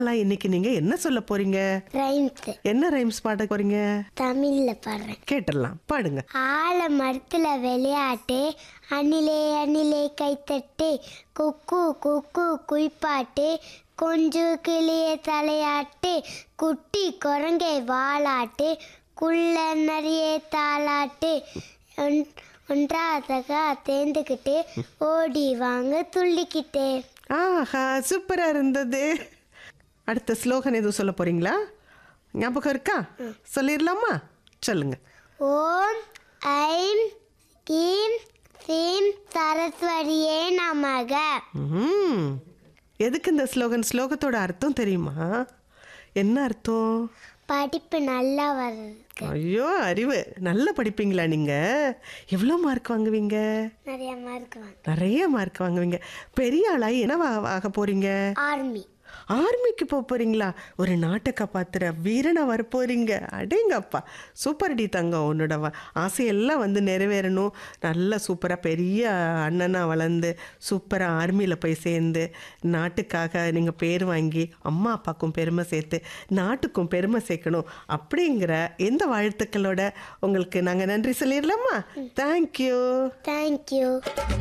ஆனா, இன்னைக்கு நீங்க என்ன சொல்ல போறீங்க ரைம்ஸ் என்ன ரைம்ஸ் பாட போறீங்க தமிழ்ல பாடுறேன் கேட்டுடலாம் பாடுங்க ஆல மரத்துல விளையாட்டு அணிலே அணிலே கைத்தட்டு குக்கு குக்கு குய்ப்பாட்டு கொஞ்சு கிளிய தலையாட்டு குட்டி குரங்கை வாலாட்டு குள்ள நிறைய தாளாட்டு ஒன்- ஒன்றாதகா தேர்ந்துக்கிட்டு ஓடி வாங்க துள்ளிக்கிட்டு ஆஹா சூப்பரா இருந்தது அடுத்த ஸ்லோகன் எதுவும் சொல்ல போறீங்களா ஞாபகம் இருக்கா சொல்லிடலாமா சொல்லுங்க ஓம் ஐம் கீம் சீம் சரஸ்வதியே நமக ம் எதுக்கு இந்த ஸ்லோகன் ஸ்லோகத்தோட அர்த்தம் தெரியுமா என்ன அர்த்தம் படிப்பு நல்லா வருது ஐயோ அறிவு நல்லா படிப்பீங்களா நீங்க எவ்வளோ மார்க் வாங்குவீங்க நிறைய மார்க் வாங்க நிறைய மார்க் வாங்குவீங்க பெரிய ஆளாகி என்னவா ஆக போறீங்க ஆர்மி ஆர்மிக்கு போக போறீங்களா ஒரு நாட்டை காப்பாத்துற வீரனை வர போறீங்க அடேங்கப்பா சூப்பர் டி தங்கம் உன்னோட வ- ஆசையெல்லாம் வந்து நிறைவேறணும் நல்லா சூப்பராக பெரிய அண்ணனா வளர்ந்து சூப்பராக ஆர்மியில் போய் சேர்ந்து நாட்டுக்காக நீங்கள் பேர் வாங்கி அம்மா அப்பாக்கும் பெருமை சேர்த்து நாட்டுக்கும் பெருமை சேர்க்கணும் அப்படிங்கிற எந்த வாழ்த்துக்களோட உங்களுக்கு நாங்கள் நன்றி சொல்லிடலாமா தேங்க்யூ தேங்க்யூ